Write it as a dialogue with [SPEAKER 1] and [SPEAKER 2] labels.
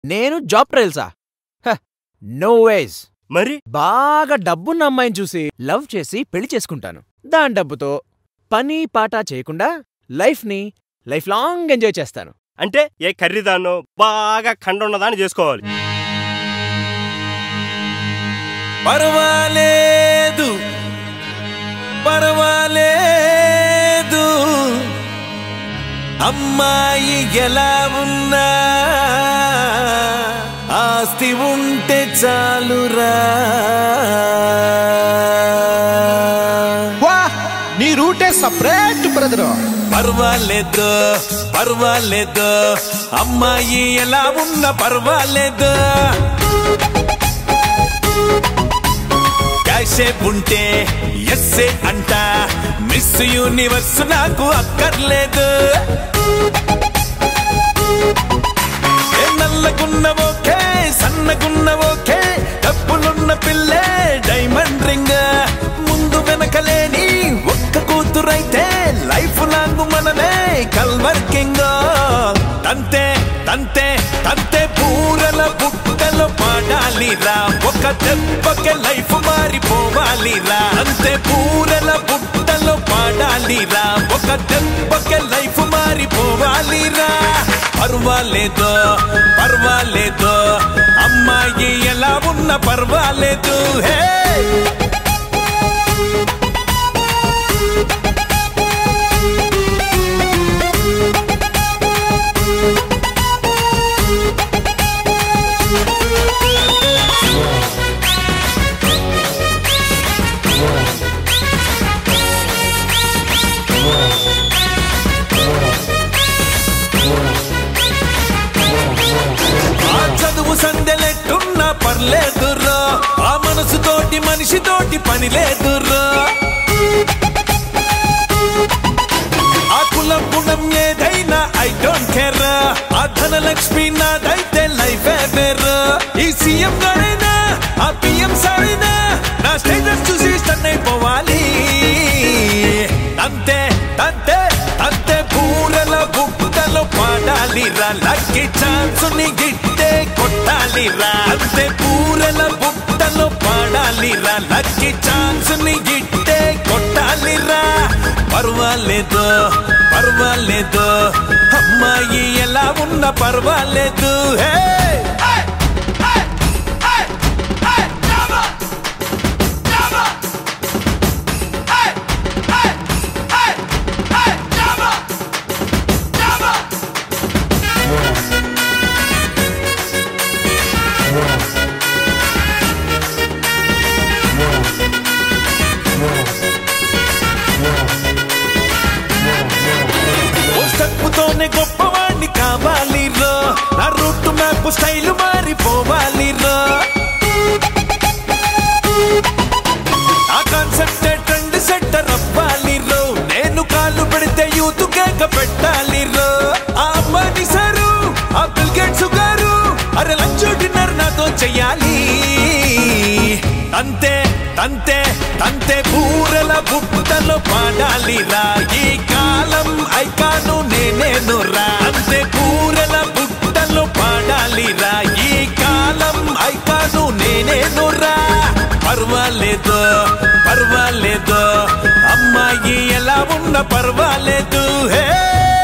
[SPEAKER 1] నేను job ట్రయల్సా no వేస్
[SPEAKER 2] మరి
[SPEAKER 1] బాగా డబ్బున్న అమ్మాయిని చూసి లవ్ చేసి పెళ్లి చేసుకుంటాను దాని డబ్బుతో పని పాట చేయకుండా లైఫ్ని లైఫ్ లాంగ్ ఎంజాయ్ చేస్తాను
[SPEAKER 2] అంటే ఏ కర్రీదాన్నో బాగా కండ ఉన్నదాన్ని చేసుకోవాలి
[SPEAKER 3] పర్వాలేదు పర్వాలేదు అమ్మాయి ఎలా ఉన్నా ఆస్తి ఉంటే చాలురా
[SPEAKER 4] వా నీ రూటే సపరేట్ బ్రదర్
[SPEAKER 3] పర్వాలేదు పర్వాలేదు అమ్మాయి ఎలా ఉన్నా పర్వాలేదు క్యాషే ఉంటే ఎస్సే అంట మిస్ యూనివర్స్ నాకు అక్కర్లేదు ఏ నల్లగున్న ఓకే సన్నగున్న ఓకే డబ్బులున్న పిల్లే డైమండ్ రింగ్ ముందు వెనకలేని ఒక్క కూతురైతే లైఫ్ లాంగ్ మనమే కల్వర్కింగ్ తంతే తంతే తంతే పూరల బుట్టలో పాడాలిరా ఒక దెబ్బకే లైఫ్ మారిపోవాలిరా అంతే పూరల బుట్టలో పాడాలిరా ఒక దెబ్బకే లైఫ్ మారిపోవాలిరా పర్వాలేదు పర్వాలేదు అమ్మాయి ఎలా ఉన్న పర్వాలేదు హే ఆ చదువు సందెలెట్టున్నా పర్లేదుర్రో ఆ మనసుతోటి మనిషితోటి పని లేదుర్రో ఆ కులం గుణం ఏదైనా ఐ డోంట్ కేర్ ఆ ధనలక్ష్మి నాదైతే లైఫ్ వేర్ ఈ సీఎం గారైనా ఆ పిఎం సారైనా నా స్టేటస్ చూసి స్టన్ అయిపోవాలి అంతే అంతే అంతే పూరల బుట్టలో పాడాలిరా లక్కీ ఛాన్స్ ని గిట్టే కొట్టాలిరా అంతే పూరల బుట్టలో పాడాలిరా లక్కీ ఛాన్స్ ని గిట్టే కొట్టాలిరా పర్వాలేదు పర్వాలేదు అమ్మాయి ఎలా ఉన్న పర్వాలేదు హే ఓ స్టెప్పుతోనే గొప్పవాణ్ణి కావాలి రో నా రూట్ మ్యాప్ స్టైల్ మారిపోవాలి రో ఆ కాన్సెప్ట్ ట్రెండ్ సెట్టర్ అవ్వాలి రో నేను కాలు పెడితే యూత్ కేక పెట్టాలి రో ఆ అమ్మాయి సారు ఆ బిల్ గేట్స్ గారు అరే లంచ్ డిన్నర్ నాతో చెయ్యాలి అంతే తంతే తంతే పూరల బుట్టలో పాడాలిరా ఈ కాలం ఐకాను నేనేను రా అంతే పూరల బుట్టలో పాడాలిరా ఈ కాలం ఐకాను నేనేను రా పర్వాలేదు పర్వాలేదు అమ్మాయి ఎలా ఉన్న పర్వాలేదు హే